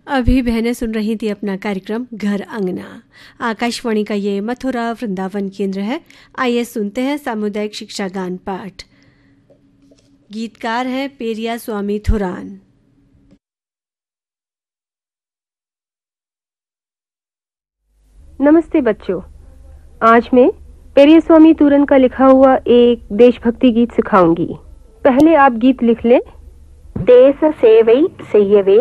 अभी बहनें सुन रही थी अपना कार्यक्रम घर अंगना आकाशवाणी का ये मथुरा वृंदावन केंद्र है आइए सुनते हैं सामुदायिक शिक्षा गान पाठ गीतकार हैं पेरिया स्वामी थुरान नमस्ते बच्चों आज मैं पेरिया स्वामी तूरन का लिखा हुआ एक देशभक्ति गीत सिखाऊंगी पहले आप गीत लिख लें தேச சேவை செய்யவே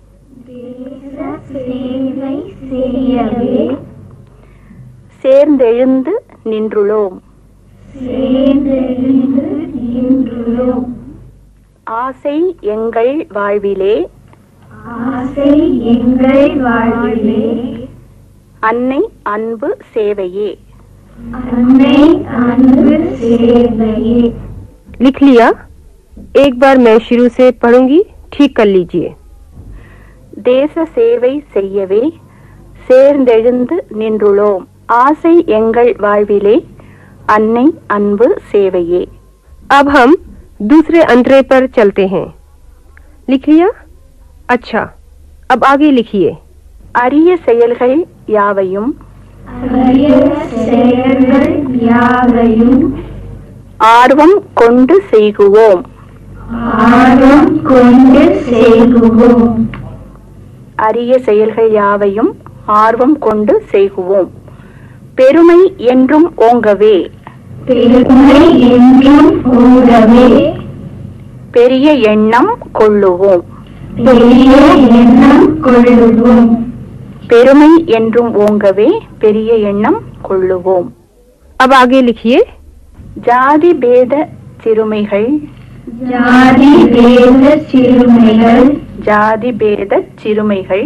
சேவை செய்யவே சேர்ந்தெழுந்து நின்றுளோம் சேர்ந்தெழுந்து நின்றுள்ளோம் ஆசை எங்கள் வாழ்விலே ஆசை எங்கள் வாழ்விலே அன்னை அன்பு சேவையே அன்னை அன்பு சேவையே लिख लिया एक बार मैं शुरू से पढ़ूंगी ठीक कर लीजिए தேச சேவை செய்யவே சேர்ந்தெழுந்து நின்றுளோம் ஆசை எங்கள் வாழ்விலே அன்னை அன்பு சேவையே अब हम दूसरे अंतरे पर चलते हैं लिख लिया अच्छा अब आगे लिखिए அரிய செயல்கள் யாவையும் அரிய செயல்கள் யாவையும் ஆர்வம் கொண்டு செய்குவோம் ஆர்வம் கொண்டு செய்குவோம் அரிய செயல்கள் யாவையும் ஆர்வம் கொண்டு செய்குவோம் பெருமை என்றும் ஓங்கவே பெருமை என்றும் கூடவே பெரிய எண்ணம் கொள்ளுவோம் பெரிய எண்ணம் கொள்ளுவோம் பெருமை என்றும் ஓங்கவே பெரிய எண்ணம் கொள்ளுவோம் अब आगे लिखिए ஜாதி பேத சிறுமைகள் ஜாதி வேத சிறுமைகள் ஜாதி பேத சிறுமைகள்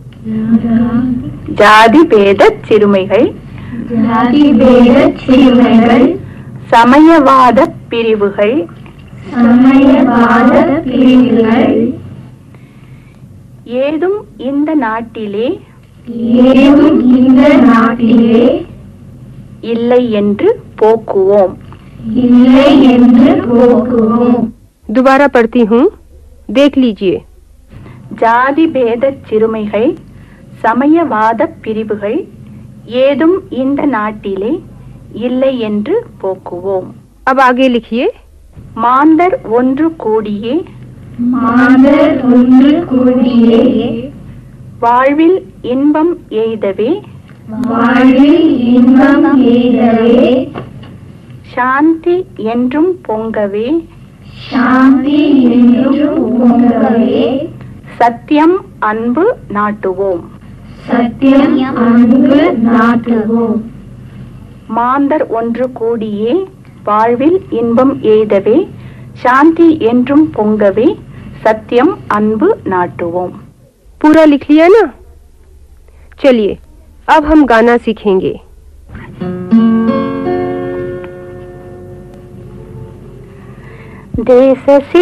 ஜாதி பேத சிறுமைகள் ஜாதி வேத சிறுமைகள் சமயவாத பிரிவுகள் சமயவாத பிரிவுகள் ஏதும் இந்த நாட்டிலே ஏதும் இந்த நாட்டிலே இல்லை என்று போக்குவோம் இல்லை என்று போக்குவோம் दोबारा पढ़ती हूँ देख लीजिए ஜாதி பேத சிறுமைகள் சமயவாத பிரிவுகள் ஏதும் இந்த நாட்டிலே இல்லை என்று போக்குவோம் अब आगे लिखिए மாந்தர் ஒன்று கூடியே மாதர் ஒன்று கூடியே வாழ்வில் இன்பம் எய்தவே வாழ்வில் இன்பம் எய்தவே சாந்தி என்றும் பொங்கவே சாந்தி என்றும் பொங்கவே சத்தியம் அன்பு நாட்டுவோம் சத்தியம் அன்பு நாட்டுவோம் மாந்தர் ஒன்று கூடியே வாழ்வில் இன்பம் எய்தவே சாந்தி என்றும் பொங்கவே சத்தியம் அன்பு நாட்டுவோம் पूरा लिख लिया ना चलिए अब हम गाना सीखेंगे தேச